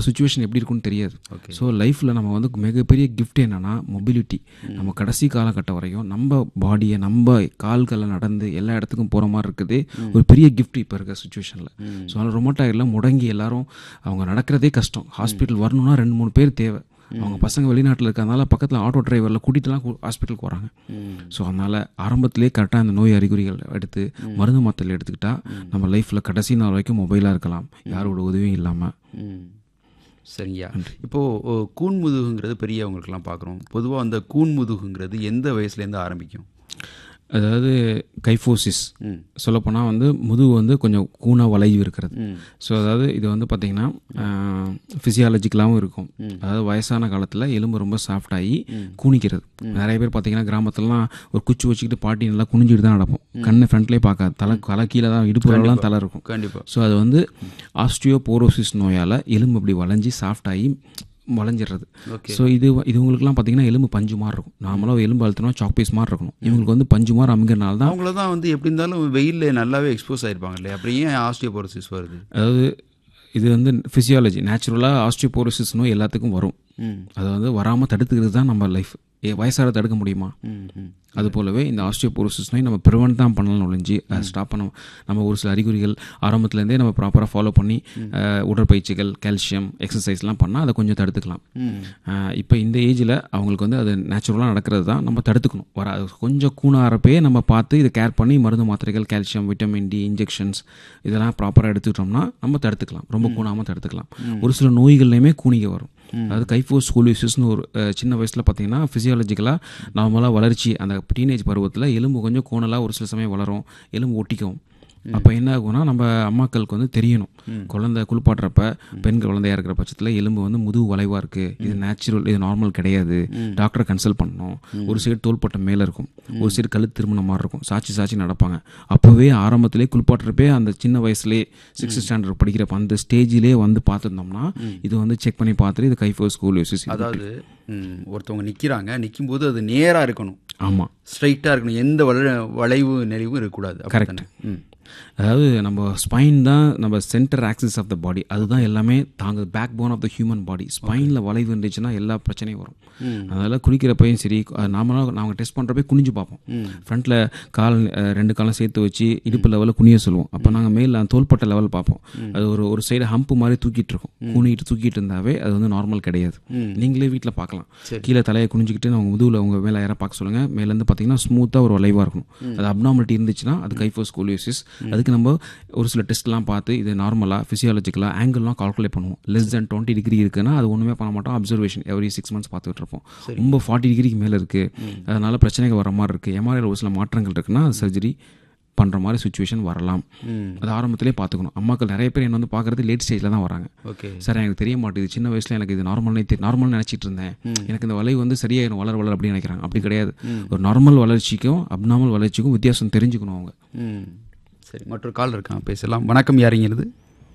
Situation எப்படி இருக்கும்னு தெரியாது ஓகே ஸோ லைஃப்பில் நம்ம வந்து மிகப்பெரிய கிஃப்ட் என்னன்னா மொபிலிட்டி நம்ம கடைசி காலகட்டம் வரையும் நம்ம பாடியை நம்ம கால்களில் நடந்து எல்லா இடத்துக்கும் போகிற மாதிரி இருக்குது ஒரு பெரிய கிஃப்ட் இப்போ இருக்க சுச்சுவேஷனில் ஸோ அதனால் ரொமோட்டாய்டெலாம் முடங்கி எல்லாரும் அவங்க நடக்கிறதே கஷ்டம் ஹாஸ்பிட்டல் வரணும்னா ரெண்டு மூணு பேர் தேவை அவங்க பசங்க வெளிநாட்டில் இருக்கிறதுனால பக்கத்தில் ஆட்டோ டிரைவரில் கூட்டிகிட்டுலாம் ஹாஸ்பிட்டலுக்கு வராங்க ஸோ அதனால் ஆரம்பத்திலே கரெக்டாக அந்த நோய் அறிகுறிகள் எடுத்து மருந்து மாத்திரை எடுத்துக்கிட்டால் நம்ம லைஃப்பில் கடைசி நாள் வரைக்கும் மொபைலாக இருக்கலாம் யாரோட உதவியும் இல்லாமல் ம் சரிங்கய்யா இப்போது கூன் முதுகுங்கிறது பெரியவங்களுக்கெல்லாம் பார்க்குறோம் பொதுவாக அந்த கூன் முதுகுங்கிறது எந்த வயசுலேருந்து ஆரம்பிக்கும் அதாவது கைஃபோசிஸ் ம் சொல்லப்போனால் வந்து முதுகு வந்து கொஞ்சம் கூணாக வளைவு இருக்கிறது ம் ஸோ அதாவது இது வந்து பார்த்திங்கன்னா ஃபிசியாலஜிக்கலாகவும் இருக்கும் அதாவது வயசான காலத்தில் எலும்பு ரொம்ப சாஃப்ட் ஆகி கூனிக்கிறது நிறைய பேர் பார்த்தீங்கன்னா கிராமத்துலலாம் ஒரு குச்சி வச்சுக்கிட்டு பாட்டி நல்லா குனிஞ்சிட்டு தான் நடப்போம் கண்ணு ஃப்ரண்ட்லேயே பார்க்காது தலை தலை கீழே தான் இடுப்புலலாம் தலை இருக்கும் கண்டிப்பாக ஸோ அது வந்து ஆஸ்டியோபோரோசிஸ் நோயால் எலும்பு அப்படி வளைஞ்சி சாஃப்ட் ஆகி வளைஞ்சிடுறது ஓகே ஸோ இது இது இவங்களுக்குலாம் பார்த்தீங்கன்னா எலும்பு பஞ்சு மாதிரி இருக்கும் நார்மலாக எலும்பு அழுத்தினா சாக் பீஸ் மாதிரி இருக்கணும் இவங்களுக்கு வந்து பஞ்சு மாதிரி அமுங்கிறனால தான் அவங்கள தான் வந்து எப்படி இருந்தாலும் வெயிலில் நல்லாவே எக்ஸ்போஸ் ஆயிருப்பாங்க இல்லையா அப்புறம் ஏன் ஆஸ்டியோபோரோசிஸ் வருது அதாவது இது வந்து ஃபிசியாலஜி நேச்சுரலாக ஆஸ்டியோபோரோசிஸ் நோய் எல்லாத்துக்கும் வரும் ம் அது வந்து வராமல் தடுத்துக்கிறது தான் நம்ம லைஃப் ஏ வயசார தடுக்க முடியுமா ம் ம் அது போலவே இந்த ஆஸ்டியோபோரோசிஸ் நோய் நம்ம ப்ரிவென்ட் தான் பண்ணலாம் ஒழிஞ்சு அதை ஸ்டாப் பண்ண நம்ம ஒரு சில அறிகுறிகள் ஆரம்பத்துலேருந்தே நம்ம ப்ராப்பராக ஃபாலோ பண்ணி அஹ், உடற்பயிற்சிகள் கால்சியம் எக்ஸசைஸ்லாம் பண்ணால் அதை கொஞ்சம் தடுத்துக்கலாம் ம் இப்போ இந்த ஏஜில் அவங்களுக்கு வந்து அது நேச்சுரலாக நடக்கிறது தான் நம்ம தடுத்துக்கணும் வர அது கொஞ்சம் கூணாரப்பே நம்ம பார்த்து இதை கேர் பண்ணி மருந்து மாத்திரைகள் கால்சியம் விட்டமின் டி இன்ஜெக்ஷன்ஸ் இதெல்லாம் ப்ராப்பராக எடுத்துக்கிட்டோம்னா நம்ம தடுத்துக்கலாம் ரொம்ப கூணாமல் தடுத்துக்கலாம் ஒரு சில நோய்கள்லையுமே கூனிக வரும் அதாவது கைஃபோஸ் ஸ்கூலியோசிஸ்னு ஒரு அஹ், சின்ன வயசில் பார்த்தீங்கன்னா ஃபிசியாலஜிக்கலாக நார்மலாக வளர்ச்சி அந்த டீனேஜ் பருவத்தில் எலும்பு கொஞ்சம் கோணலாக ஒரு சில சமயம் வளரும் எலும்பு ஒட்டிக்கும் அப்போ என்ன ஆகும்னா நம்ம அம்மாக்களுக்கு வந்து தெரியணும் குழந்தை குளிப்பாட்டுறப்ப பெண்கள் குழந்தையா இருக்கிற பட்சத்தில் எலும்பு வந்து முதுகு வளைவாக இருக்குது இது நேச்சுரல் இது நார்மல் கிடையாது டாக்டரை கன்சல்ட் பண்ணணும் ஒரு சைடு தோள்பட்டை மேலே இருக்கும் ஒரு சைடு கழுத்து திரும்பின மாதிரி இருக்கும் சாட்சி சாட்சி நடப்பாங்க அப்போவே ஆரம்பத்திலே குளிப்பாட்டுறப்பே அந்த சின்ன வயசுலேயே சிக்ஸ்த் ஸ்டாண்டர்ட் படிக்கிறப்ப அந்த ஸ்டேஜிலே வந்து பார்த்துருந்தோம்னா இது வந்து செக் பண்ணி பார்த்துட்டு இது கைஃபோஸ் ஸ்கூல் யூசிஸ் அதாவது ம், ஒருத்தவங்க நிற்கிறாங்க நிற்கும்போது அது நேராக இருக்கணும் ஆமாம் ஸ்ட்ரைட்டாக இருக்கணும் எந்த வள வளைவு நெளிவும் இருக்கக்கூடாது அப்படித்தானே? ம் அதாவது நம்ம ஸ்பைன் தான் நம்ம centre axis of the body அதுதான் எல்லாமே தாங்க backbone of the human body ஸ்பைனில் வளைவு இருந்துச்சுன்னா எல்லா பிரச்சனையும் வரும் அதனால் குளிக்கிறப்பையும் சரி நார்மலாக நாங்கள் டெஸ்ட் பண்ணுறப்ப குனிஞ்சு பார்ப்போம் ஃப்ரண்ட்டில் கால் அஹ், ரெண்டு காலம் சேர்த்து வச்சு இடுப்பு லெவலில் குனிய சொல்லுவோம் அப்போ நாங்கள் மேல தோள்பட்ட லெவல் பார்ப்போம் அது ஒரு ஒரு சைடு ஹம்ப் மாதிரி தூக்கிட்டு இருக்கும் குனிட்டு தூக்கிட்டு இருந்தாவே அது வந்து நார்மல் கிடையாது நீங்களே வீட்டில் பார்க்கலாம் கீழே தலையை குனிஞ்சிக்கிட்டு அவங்க முதுகில் உங்க மேலே யாராவது பார்க்க சொல்லுங்கள் மேலேருந்து பார்த்தீங்கன்னா ஸ்மூத்தாக ஒரு வளைவாக இருக்கணும் அது அப்னாமலிட்டி இருந்துச்சுன்னா அது கைஃபோஸ் ஸ்கூலியோசிஸ் அதுக்கு நம்ம ஒரு சில டெஸ்ட்லாம் பார்த்து இது நார்மலாக ஃபிசியாலஜிக்கலாக ஆங்கிள்லாம் கால்குலேட் பண்ணுவோம் லெஸ் தென் டுவெண்ட்டி டிகிரி இருக்குன்னா அது ஒன்றுமே பண்ண மாட்டோம் அப்சர்வேஷன் எவ்ரி சிக்ஸ் மந்த்ஸ் பார்த்துட்டு இருப்போம் ரொம்ப ஃபார்ட்டி டிகிரிக்கு மேலே இருக்குது அதனால பிரச்சனைகள் வர மாதிரி இருக்குது எம்ஆர்ஐயில் ஒரு சில மாற்றங்கள் இருக்குன்னா சர்ஜரி பண்ணுற மாதிரி சுச்சுவேஷன் வரலாம் அது ஆரம்பத்திலே பார்த்துக்கணும் அம்மாக்கள் நிறைய பேர் என்ன வந்து பார்க்குறது லேட் ஸ்டேஜில் தான் வராங்க ஓகே சார் எனக்கு தெரிய மாட்டேது சின்ன வயசுல எனக்கு இது நார்மல்னே தெரி நார்மல் நினச்சிட்டு இருந்தேன் எனக்கு இந்த வளைவு வந்து சரியாயிடும் வளர வளர அப்படின்னு நினைக்கிறாங்க அப்படி கிடையாது ஒரு நார்மல் வளர்ச்சிக்கும் அப்நார்மல் வளர்ச்சிக்கும் வித்தியாசம் தெரிஞ்சுக்கணும் அவங்க ம் சரி மற்றொரு கால் இருக்கான் பேசலாம் வணக்கம் யாருங்கிறது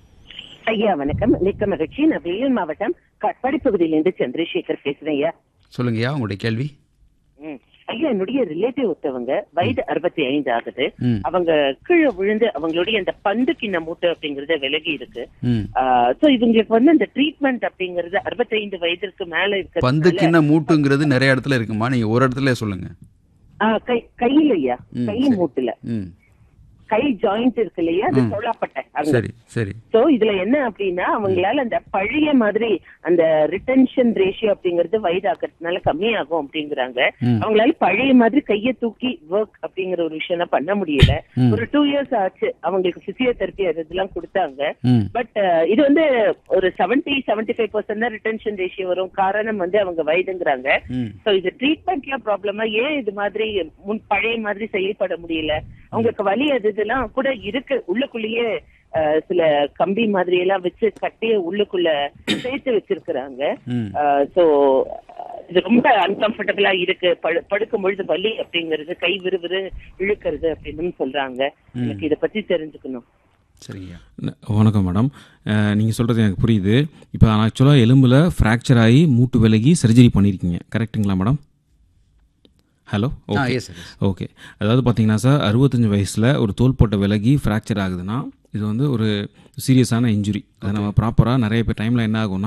ஐயா வணக்கம் மிக்க மகிழ்ச்சி நான் வேலூர் மாவட்டம் கட்பாடி பகுதியிலிருந்து சந்திரசேகர் பேசுறேன் ஐயா சொல்லுங்கய்யா உங்களுடைய கேள்வி ம். ஐயா என்னுடைய ரிலேட்டிவ் ஒருத்தவங்க வயது அறுபத்தி ஐந்து ஆகுது ம். அவங்க கீழே விழுந்து அவங்களுடைய அந்த பந்து கிண்ண மூட்டை அப்படிங்கறது விலகி இருக்கு ம் சோ இவங்களுக்கு வந்து அந்த ட்ரீட்மெண்ட் அப்படிங்கறது அறுபத்தைந்து வயதிற்கு மேல இருக்கு பந்து கிண்ண மூட்டுங்கிறது நிறைய இடத்துல இருக்குமா நீங்க ஒரு இடத்துல சொல்லுங்க கை கையில ஐயா ம், கை சரி. மூட்டுல ம் கை ஜாயிண்ட் இருக்கு இல்லையா அது தொழாப்பட்டை அங்க சரி சரி சோ இதுல என்ன அப்படின்னா அவங்களால அந்த பழைய மாதிரி அந்த ரிட்டன்ஷன் ரேஷியோ அப்படிங்கறது வயதாக்குறதுனால கம்மியாகும் அப்படிங்கிறாங்க ம். அவங்களால பழைய மாதிரி கைய தூக்கி ஒர்க் அப்படிங்கிற ஒரு விஷயம் பண்ண முடியல ம். ஒரு டூ இயர்ஸ் ஆச்சு அவங்களுக்கு பிசியோதெரப்பி இதெல்லாம் கொடுத்தாங்க ம் பட் இது வந்து ஒரு செவன்டி செவன்டி ஃபைவ் பர்சன்ட் தான் ரிட்டன்ஷன் ரேஷியோ வரும் காரணம் வந்து அவங்க வயதுங்கிறாங்க ம் சோ இது ட்ரீட்மெண்ட்ல ப்ராப்ளமா ஏன் இது மாதிரி முன் பழைய மாதிரி செயல்பட முடியல அவங்களுக்கு வலி அது இதெல்லாம் கூட இருக்கு உள்ளுக்குள்ளேயே அஹ், சில கம்பி மாதிரி எல்லாம் வச்சு கட்டி உள்ளுக்குள்ள சேர்த்து வச்சிருக்கிறாங்க ம் சோ இது ரொம்ப அன்கம்ஃபர்டபுளா இருக்கு படு- படுக்கும் பொழுது வலி அப்படிங்கிறது கை விறுவிறு இழுக்கிறது அப்படின்னு சொல்றாங்க எனக்கு இத பத்தி தெரிஞ்சுக்கணும் சரிங்கய்யா ந- வணக்கம் மேடம் நீங்கள் சொல்கிறது எனக்கு புரியுது இப்போ ஆக்சுவலாக எலும்பில் ஃப்ராக்சர் ஆகி மூட்டு விலகி சர்ஜரி பண்ணியிருக்கீங்க கரெக்ட்டுங்களா madam hello ah okay yes sir okay அதாவது பார்த்தீங்கன்னா சார் அறுபத்தஞ்சு வயசில் ஒரு தோள்பட்டை விலகி ஃப்ராக்சர் ஆகுதுன்னா இது வந்து ஒரு சீரியஸான இன்ஜுரி அதை நம்ம ப்ராப்பராக நிறைய பேர் டைமில் என்ன ஆகும்னா